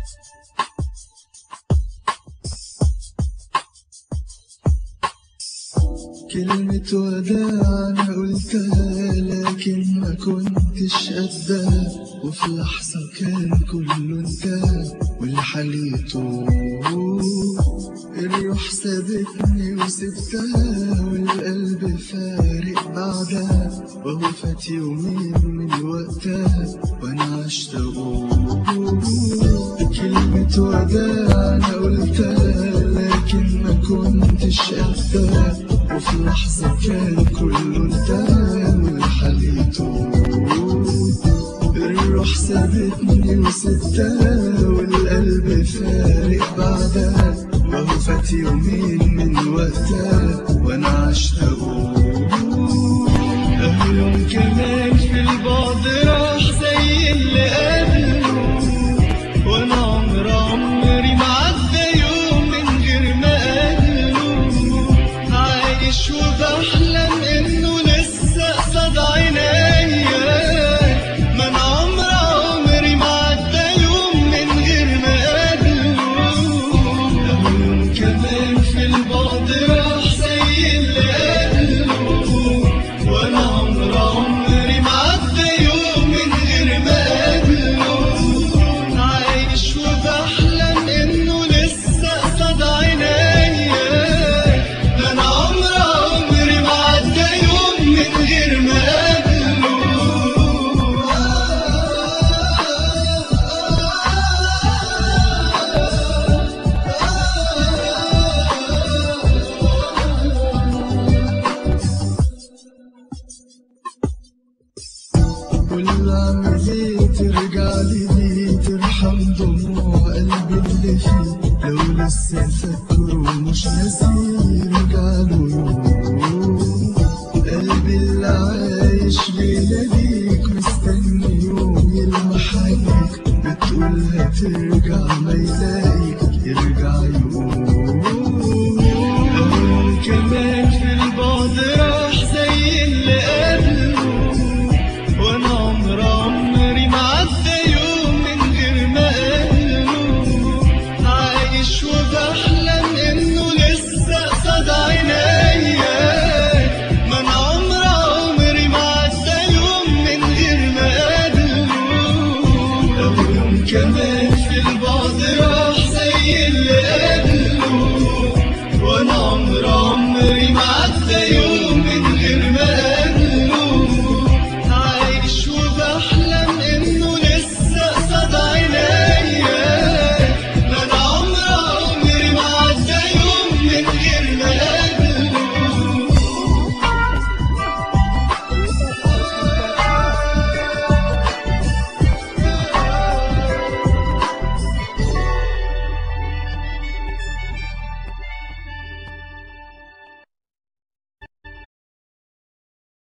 كلمة وداع أنا قلتها لكن ما كنتش قدها وفي لحظة كان كله انتهى والحال يطول الروح سابتني وسبتها والقلب فارق بعدها وهو فات يومين من وقتها وانا عشت اقول كلمة وداع انا قلتها لكن ما كنتش قدها وفي لحظة كان كله انتهى والحال يطول الروح سابتني وسبتها والقلب فارق بعدها وهو فات يومين من وقتها وانا عشت اقول اهو يوم كمان في البعد راح زي اللي قبله وانا عمر عمري ما عدى يوم من غير ما اقابله عايش وبحلم انه لسه قصاد عينيا ما انا عمر عمري ما عدى يوم من غير ما اقابله أهو يوم كمان في البعد راح زي اللي قبله وانا عمر عمري ما عدى يوم من غير ما اقابله عايش وبحلم انه لسه قصاد عينيا ده انا عمر عمري ما عدى يوم من غير ما كل عمل ايه ترجع لي ليه ترحم دموع قلبي اللي فيه لو لسه فاكره مش ناسيه رجع له يوم قلبي اللي عايش بيناديك مستني يوم يلمح عينيك بتقول هترجع ما يلاقيك يرجع يوم أهو كمان في البعد راح زي اللي قبله وانا عمر عمري ما عدى يوم من غير ما اقابله عايش وبحلم انه لسه قصاد عينيا ما انا عمر عمري ما عدى يوم من غير ما اقابله لو يوم كمان في البعد راح